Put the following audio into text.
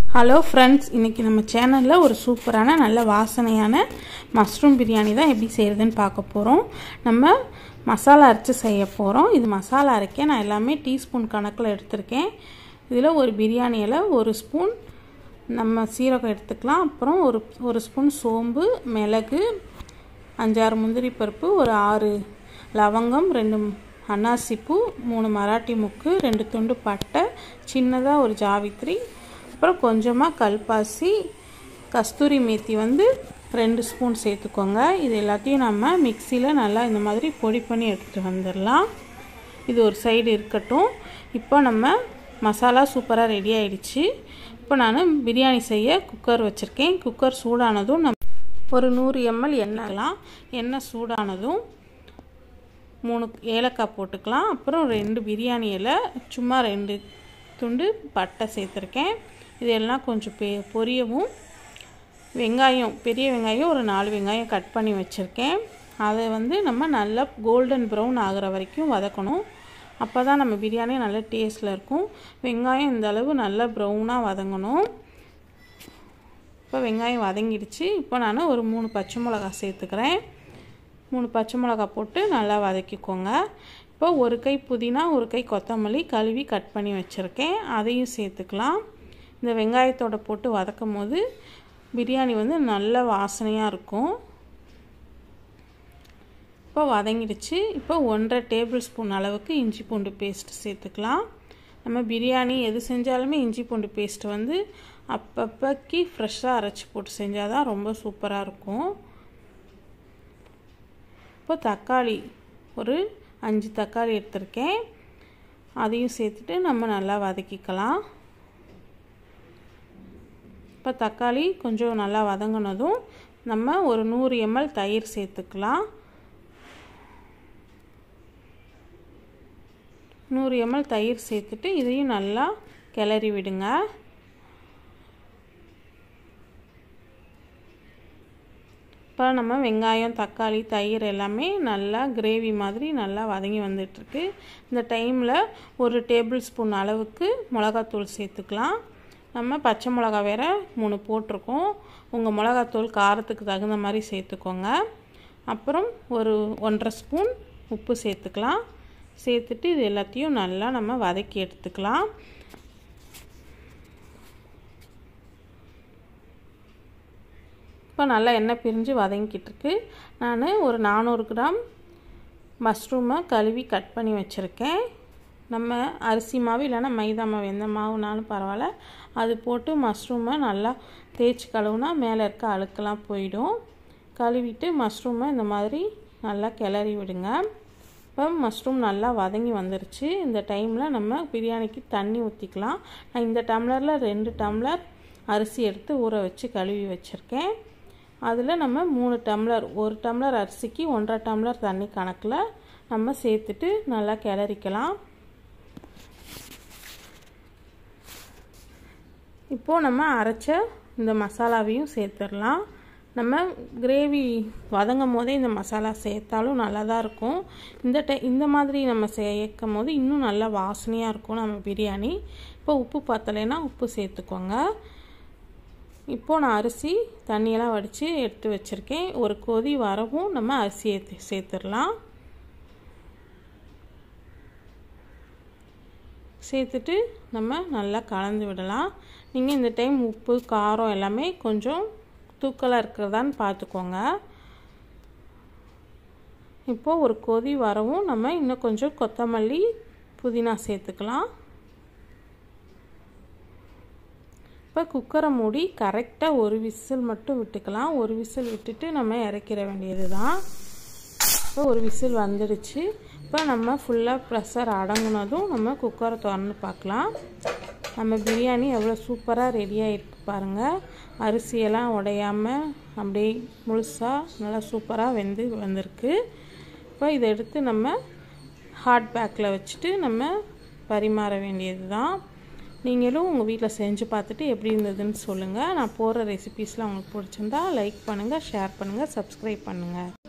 hello friends இன்றைக்கி நம்ம சேனலில் ஒரு சூப்பரான நல்ல வாசனையான மஷ்ரூம் பிரியாணி தான் எப்படி செய்கிறதுன்னு பார்க்க போகிறோம் நம்ம மசாலா அரைச்சி செய்ய போகிறோம் இது மசாலா அரைக்க நான் எல்லாமே டீஸ்பூன் கணக்கில் எடுத்திருக்கேன் இதில் ஒரு பிரியாணியில் ஒரு ஸ்பூன் நம்ம சீரகம் எடுத்துக்கலாம் அப்புறம் ஒரு ஒரு ஸ்பூன் சோம்பு மிளகு அஞ்சாறு முந்திரி பருப்பு ஒரு ஆறு லவங்கம் ரெண்டு அன்னாசிப்பூ மூணு மராட்டி முக்கு ரெண்டு துண்டு பட்டை சின்னதாக ஒரு ஜாவித்ரி அப்புறம் கொஞ்சமாக கல்பாசி கஸ்தூரி மேத்தி வந்து ரெண்டு ஸ்பூன் சேர்த்துக்கோங்க இது எல்லாத்தையும் நம்ம மிக்சியில் நல்லா இந்த மாதிரி பொடி பண்ணி எடுத்துகிட்டு வந்துடலாம் இது ஒரு சைடு இருக்கட்டும் இப்போ நம்ம மசாலா சூப்பராக ரெடி ஆயிடுச்சு இப்போ நான் பிரியாணி செய்ய குக்கர் வச்சுருக்கேன் குக்கர் சூடானதும் நம்ம ஒரு நூறு எம்எல் எண்ணெய்லாம் எண்ணெய் சூடானதும் மூணு ஏலக்காய் போட்டுக்கலாம் அப்புறம் ரெண்டு பிரியாணி இலை சும்மா ரெண்டு துண்டு பட்டை சேர்த்துருக்கேன் இதெல்லாம் கொஞ்சம் பெ பொரியவும் வெங்காயம் பெரிய வெங்காயம் ஒரு நாலு வெங்காயம் கட் பண்ணி வச்சுருக்கேன் அதை வந்து நம்ம நல்லா கோல்டன் ப்ரௌன் ஆகிற வரைக்கும் வதக்கணும் அப்போ தான் நம்ம பிரியாணி நல்ல டேஸ்ட்டில் இருக்கும் வெங்காயம் இந்த அளவு நல்லா ப்ரௌனாக வதங்கணும் இப்போ வெங்காயம் வதங்கிடுச்சு இப்போ நான் ஒரு மூணு பச்சை மிளகா சேர்த்துக்கிறேன் மூணு பச்சை மிளகா போட்டு நல்லா வதக்கிக்கோங்க இப்போ ஒரு கை புதினா ஒரு கை கொத்தமல்லி கழுவி கட் பண்ணி வச்சுருக்கேன் அதையும் சேர்த்துக்கலாம் இந்த வெங்காயத்தோட போட்டு வதக்கும் போது பிரியாணி வந்து நல்ல வாசனையாக இருக்கும் இப்போ வதங்கிடுச்சு இப்போ ஒன்றரை டேபிள் ஸ்பூன் அளவுக்கு இஞ்சி பூண்டு பேஸ்ட் சேர்த்துக்கலாம் நம்ம பிரியாணி எது செஞ்சாலுமே இஞ்சி பூண்டு பேஸ்ட் வந்து அப்பப்போக்கி ஃப்ரெஷ்ஷாக அரைச்சி போட்டு செஞ்சால் தான் ரொம்ப சூப்பராக இருக்கும் இப்போ தக்காளி ஒரு அஞ்சு தக்காளி எடுத்திருக்கேன் அதையும் சேர்த்துட்டு நம்ம நல்லா வதக்கிக்கலாம் இப்போ தக்காளி கொஞ்சம் நல்லா வதங்கினதும் நம்ம ஒரு நூறு எம்எல் தயிர் சேர்த்துக்கலாம் நூறு எம்எல் தயிர் சேர்த்துட்டு இதையும் நல்லா கிளறி விடுங்க இப்போ நம்ம வெங்காயம் தக்காளி தயிர் எல்லாமே நல்லா கிரேவி மாதிரி நல்லா வதங்கி வந்துட்டுருக்கு இந்த டைமில் ஒரு டேபிள் ஸ்பூன் அளவுக்கு மிளகாத்தூள் சேர்த்துக்கலாம் நம்ம பச்சை மிளகா வேறு மூணு போட்டிருக்கோம் உங்கள் மிளகாத்தூள் காரத்துக்கு தகுந்த மாதிரி சேர்த்துக்கோங்க அப்புறம் ஒரு ஒன்றரை ஸ்பூன் உப்பு சேர்த்துக்கலாம் சேர்த்துட்டு இது எல்லாத்தையும் நல்லா நம்ம வதக்கி எடுத்துக்கலாம் இப்போ நல்லா எண்ணெய் பிரிஞ்சு வதங்கிக்கிட்டு இருக்கு நான் ஒரு நானூறு கிராம் மஷ்ரூமை கழுவி கட் பண்ணி வச்சுருக்கேன் நம்ம அரிசி மாவு இல்லைன்னா மைதா மாவு எந்த மாவுனாலும் பரவாயில்ல அது போட்டு மஷ்ரூமை நல்லா தேய்ச்சி கழுவுனா மேலே இருக்க அழுக்கெல்லாம் போயிடும் கழுவிட்டு மஷ்ரூமை இந்த மாதிரி நல்லா கிளறி விடுங்க இப்போ மஷ்ரூம் நல்லா வதங்கி வந்துருச்சு இந்த டைமில் நம்ம பிரியாணிக்கு தண்ணி ஊற்றிக்கலாம் நான் இந்த டம்ளரில் ரெண்டு டம்ளர் அரிசி எடுத்து ஊற வச்சு கழுவி வச்சுருக்கேன் அதில் நம்ம மூணு டம்ளர் ஒரு டம்ளர் அரிசிக்கு ஒன்றரை டம்ளர் தண்ணி கணக்கில் நம்ம சேர்த்துட்டு நல்லா கிளறிக்கலாம் இப்போது நம்ம அரைச்ச இந்த மசாலாவையும் சேர்த்துடலாம் நம்ம கிரேவி வதங்கும் போதே இந்த மசாலா சேர்த்தாலும் நல்லா தான் இருக்கும் இந்த டை இந்த மாதிரி நம்ம சேர்க்கும் போது இன்னும் நல்லா வாசனையாக இருக்கும் நம்ம பிரியாணி இப்போ உப்பு பத்தலைன்னா உப்பு சேர்த்துக்கோங்க இப்போது நான் அரிசி தண்ணியெல்லாம் வடித்து எடுத்து வச்சுருக்கேன் ஒரு கொதி வரவும் நம்ம அரிசி ஏற்றி சேர்த்துடலாம் சேர்த்துட்டு நம்ம நல்லா கலந்து விடலாம் நீங்கள் இந்த டைம் உப்பு காரம் எல்லாமே கொஞ்சம் தூக்கலாக இருக்கிறதான்னு பார்த்துக்கோங்க இப்போது ஒரு கொதி வரவும் நம்ம இன்னும் கொஞ்சம் கொத்தமல்லி புதினா சேர்த்துக்கலாம் இப்போ குக்கரை மூடி கரெக்டாக ஒரு விசில் மட்டும் விட்டுக்கலாம் ஒரு விசில் விட்டுட்டு நம்ம இறக்கிற வேண்டியது தான் இப்போ ஒரு விசில் வந்துடுச்சு இப்போ நம்ம ஃபுல்லாக ப்ரெஷர் அடங்குனதும் நம்ம குக்கரை திறந்து பார்க்கலாம் நம்ம பிரியாணி எவ்வளோ சூப்பராக ரெடியாக இருக்கு பாருங்கள் அரிசியெல்லாம் உடையாமல் அப்படியே முழுசாக நல்லா சூப்பராக வெந்து வந்திருக்கு இப்போ இதை எடுத்து நம்ம ஹாட் பேக்கில் வச்சுட்டு நம்ம பரிமாற வேண்டியது தான் நீங்களும் உங்கள் வீட்டில் செஞ்சு பார்த்துட்டு எப்படி இருந்ததுன்னு சொல்லுங்கள் நான் போகிற ரெசிபீஸ்லாம் உங்களுக்கு பிடிச்சிருந்தா லைக் பண்ணுங்கள் ஷேர் பண்ணுங்கள் சப்ஸ்கிரைப் பண்ணுங்கள்